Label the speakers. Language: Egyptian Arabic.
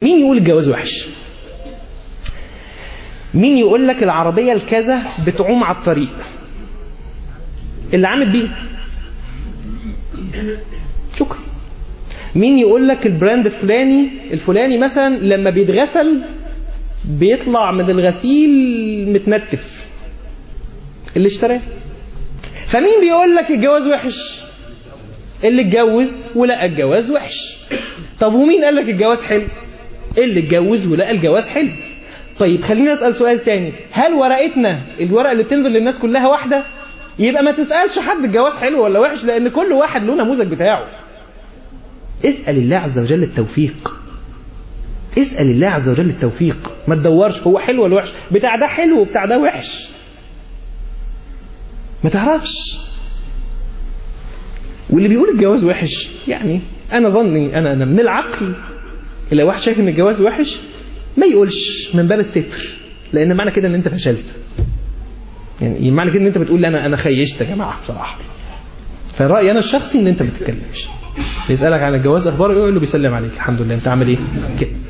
Speaker 1: مين يقول الجواز وحش مين يقول لك العربية الكذا بتعوم على الطريق اللي عامل بيه شكرا مين يقول لك البراند الفلاني الفلاني مثلا لما بيتغسل بيطلع من الغسيل متنتف اللي اشتراه فمين بيقول لك الجواز وحش اللي اتجوز ولقى الجواز وحش طب ومين قال لك الجواز حلو اللي اتجوز ولقى الجواز حلو طيب خلينا اسال سؤال تاني هل ورقتنا الورقه اللي بتنزل للناس كلها واحده يبقى ما تسالش حد الجواز حلو ولا وحش لان كل واحد له نموذج بتاعه اسال الله عز وجل التوفيق اسال الله عز وجل التوفيق ما تدورش هو حلو ولا وحش بتاع ده حلو وبتاع ده وحش ما تعرفش واللي بيقول الجواز وحش يعني انا ظني انا انا من العقل لو واحد شايف ان الجواز وحش ما يقولش من باب الستر لان معنى كده ان انت فشلت يعني معنى كده ان انت بتقول لي انا انا خيشت يا جماعه بصراحه فرايي انا الشخصي ان انت ما تتكلمش يسالك عن الجواز اخباره يقول له بيسلم عليك الحمد لله انت عامل ايه كده